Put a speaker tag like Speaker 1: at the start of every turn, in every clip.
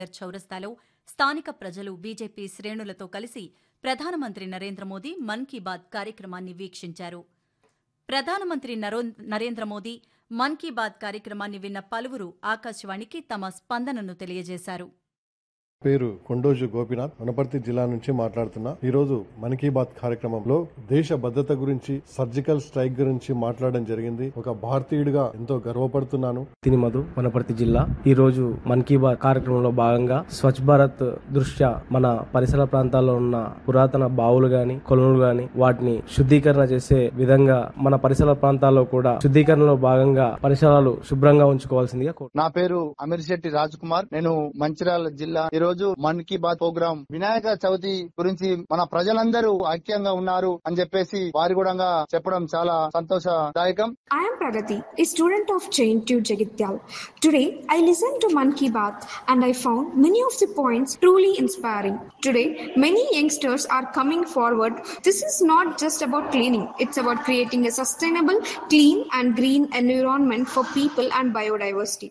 Speaker 1: చౌరస్తాలో స్థానిక ప్రజలు బీజేపీ శ్రేణులతో కలిసి ప్రధానమంత్రి నరేంద్ర మోదీ మన్ కీ బాత్ కార్యక్రమాన్ని వీక్షించారు ప్రధానమంత్రి నరో- నరేంద్ర మోదీ మన్ కీ బాత్ కార్యక్రమాన్ని విన్న పలువురు ఆకాశవాణికి తమ స్పందనను తెలియజేశారు
Speaker 2: పేరు కొండోజు గోపినాథ్ వనపర్తి జిల్లా నుంచి మాట్లాడుతున్నా ఈ రోజు మన్ కీ బాత్ కార్యక్రమంలో దేశ భద్రత గురించి సర్జికల్ స్ట్రైక్ గురించి మాట్లాడడం జరిగింది ఒక భారతీయుడిగా ఎంతో గర్వపడుతున్నాను
Speaker 3: తిని మధు వనపర్తి జిల్లా ఈ రోజు మన్ కీ బాత్ కార్యక్రమంలో భాగంగా స్వచ్ఛ భారత్ దృష్ట్యా మన పరిసర ప్రాంతాల్లో ఉన్న పురాతన బావులు గాని కొలనులు గాని వాటిని శుద్ధీకరణ చేసే విధంగా మన పరిసర ప్రాంతాల్లో కూడా శుద్ధీకరణలో భాగంగా పరిసరాలు శుభ్రంగా ఉంచుకోవాల్సిందిగా కోరు
Speaker 4: నా పేరు అమీర్ శెట్టి రాజ్ కుమార్ నేను మంచిర్యాల జిల్లా ఈ రోజు మన్ కీ బాత్ ప్రోగ్రాం వినాయక చవితి గురించి మన ప్రజలందరూ ఐక్యంగా ఉన్నారు అని చెప్పేసి వారి కూడా చెప్పడం చాలా సంతోషదాయకం
Speaker 5: I am Pragati, a student of Chain 2 Jagityal. Today, I listened to Man Ki Baat and I found many of the points truly inspiring. Today, many youngsters are coming forward. This is not just about cleaning, it's about creating a sustainable, clean, and green environment for people and biodiversity.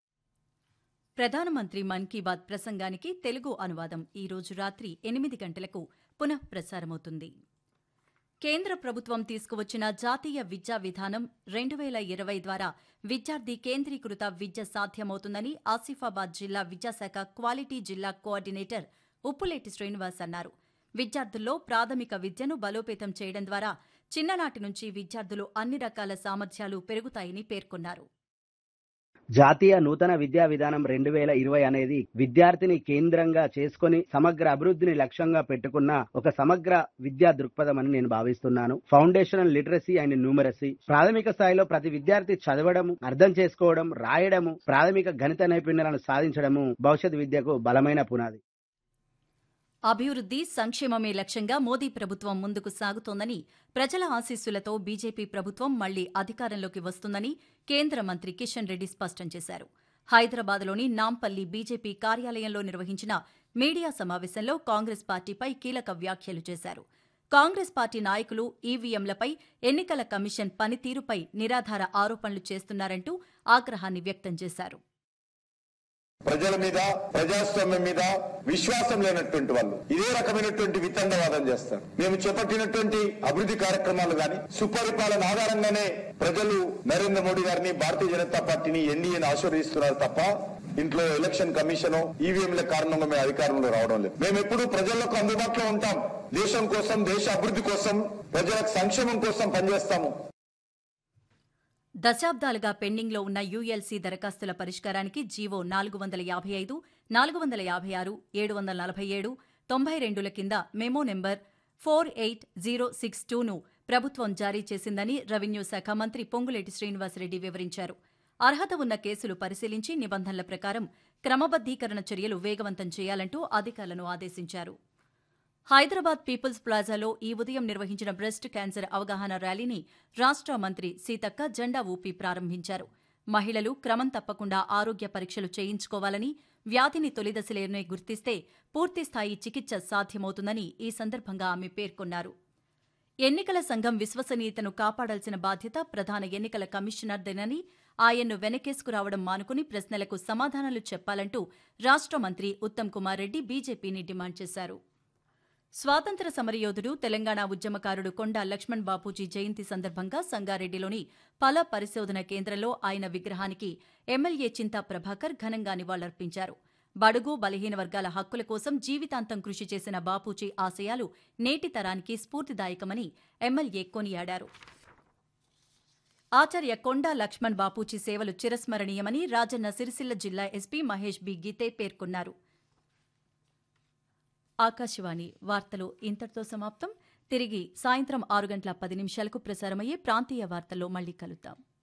Speaker 1: ప్రధానమంత్రి మన్ Ki bath ప్రసంగానికి తెలుగు అనువాదం ఈ రోజు రాత్రి ఎనిమిది గంటలకు పునః ప్రసారమవుతుంది కేంద్ర ప్రభుత్వం తీసుకువచ్చిన జాతీయ విద్యా విధానం రెండు వేల ఇరవై ద్వారా విద్యార్థి కేంద్రీకృత విద్య సాధ్యమవుతుందని ఆసిఫాబాద్ జిల్లా విద్యాశాఖ క్వాలిటీ జిల్లా కోఆర్డినేటర్ ఉప్పులేటి శ్రీనివాస్ అన్నారు విద్యార్థుల్లో ప్రాథమిక విద్యను బలోపేతం చేయడం ద్వారా చిన్ననాటి నుంచి విద్యార్థులు అన్ని రకాల సామర్థ్యాలు పెరుగుతాయని పేర్కొన్నారు
Speaker 6: జాతీయ నూతన విద్యా విధానం రెండు వేల ఇరవై అనేది విద్యార్థిని కేంద్రంగా చేసుకొని సమగ్ర అభివృద్ధిని లక్ష్యంగా పెట్టుకున్న ఒక సమగ్ర విద్యా దృక్పథం అని నేను భావిస్తున్నాను ఫౌండేషనల్ లిటరసీ అండ్ న్యూమరసీ ప్రాథమిక స్థాయిలో ప్రతి విద్యార్థి చదవడము అర్థం చేసుకోవడం రాయడము ప్రాథమిక గణిత నైపుణ్యాలను సాధించడము భవిష్యత్ విద్యకు బలమైన పునాది
Speaker 1: అభివృద్ధి సంక్షేమమే లక్ష్యంగా మోదీ ప్రభుత్వం ముందుకు సాగుతోందని ప్రజల ఆశీస్సులతో బీజేపీ ప్రభుత్వం మళ్లీ అధికారంలోకి వస్తుందని కేంద్ర మంత్రి కిషన్ రెడ్డి స్పష్టం చేశారు హైదరాబాద్లోని నాంపల్లి బీజేపీ కార్యాలయంలో నిర్వహించిన మీడియా సమావేశంలో కాంగ్రెస్ పార్టీపై కీలక వ్యాఖ్యలు చేశారు కాంగ్రెస్ పార్టీ నాయకులు ఈవీఎంలపై ఎన్నికల కమిషన్ పనితీరుపై నిరాధార ఆరోపణలు చేస్తున్నారంటూ ఆగ్రహాన్ని వ్యక్తం చేశారు
Speaker 7: ప్రజల మీద ప్రజాస్వామ్యం మీద విశ్వాసం లేనటువంటి వాళ్ళు ఇదే రకమైనటువంటి వితండవాదం చేస్తారు మేము చేపట్టినటువంటి అభివృద్ధి కార్యక్రమాలు గాని సుపరిపాలన ఆధారంగానే ప్రజలు నరేంద్ర మోడీ గారిని భారతీయ జనతా పార్టీని ఎన్డీఏని ఆశీర్వదిస్తున్నారు తప్ప ఇంట్లో ఎలక్షన్ కమిషన్ ఈవీఎంల కారణంగా మేము అధికారంలో రావడం లేదు మేము ఎప్పుడు ప్రజలకు అందుబాటులో ఉంటాం దేశం కోసం దేశ అభివృద్ధి కోసం ప్రజలకు సంక్షేమం కోసం పనిచేస్తాము
Speaker 1: దశాబ్దాలుగా పెండింగ్లో ఉన్న యూఎల్సీ దరఖాస్తుల పరిష్కారానికి జీవో నాలుగు వందల యాభై ఐదు నాలుగు వందల యాభై ఆరు ఏడు వందల నలభై ఏడు తొంభై రెండుల కింద memo number four eight zero six టూను ప్రభుత్వం జారీ చేసిందని రెవెన్యూ శాఖ మంత్రి పొంగులేటి శ్రీనివాసరెడ్డి వివరించారు అర్హత ఉన్న కేసులు పరిశీలించి నిబంధనల ప్రకారం క్రమబద్దీకరణ చర్యలు వేగవంతం చేయాలంటూ అధికారులను ఆదేశించారు హైదరాబాద్ పీపుల్స్ ప్లాజాలో ఈ ఉదయం నిర్వహించిన బ్రెస్ట్ క్యాన్సర్ అవగాహన ర్యాలీని రాష్ట్ర మంత్రి సీతక్క జెండా ఊపి ప్రారంభించారు మహిళలు క్రమం తప్పకుండా ఆరోగ్య పరీక్షలు చేయించుకోవాలని వ్యాధిని తొలిదశలోనే గుర్తిస్తే పూర్తిస్థాయి చికిత్స సాధ్యమవుతుందని ఈ సందర్భంగా ఆమె పేర్కొన్నారు ఎన్నికల సంఘం విశ్వసనీయతను కాపాడాల్సిన బాధ్యత ప్రధాన ఎన్నికల కమిషనర్దేనని ఆయన్ను వెనకేసుకురావడం మానుకుని ప్రశ్నలకు సమాధానాలు చెప్పాలంటూ రాష్ట్ర మంత్రి ఉత్తమ్ కుమార్ రెడ్డి బీజేపీని డిమాండ్ చేశారు స్వాతంత్ర సమరయోధుడు తెలంగాణ ఉద్యమకారుడు కొండా లక్ష్మణ్ బాపూజీ జయంతి సందర్భంగా సంగారెడ్డిలోని ఫల పరిశోధన కేంద్రంలో ఆయన విగ్రహానికి ఎమ్మెల్యే చింతా ప్రభాకర్ ఘనంగా నివాళులర్పించారు బడుగు బలహీన వర్గాల హక్కుల కోసం జీవితాంతం కృషి చేసిన బాపూజీ ఆశయాలు నేటి తరానికి స్ఫూర్తిదాయకమని ఎమ్మెల్యే కొనియాడారు ఆచార్య కొండా లక్ష్మణ్ బాపూజీ సేవలు చిరస్మరణీయమని రాజన్న సిరిసిల్ల జిల్లా ఎస్పీ మహేష్ బి గీతే పేర్కొన్నారు ఆకాశవాణి వార్తలు ఇంతటితో సమాప్తం తిరిగి సాయంత్రం ఆరు గంటల పది నిమిషాలకు ప్రసారమయ్యే ప్రాంతీయ వార్తల్లో మళ్లీ కలుద్దాం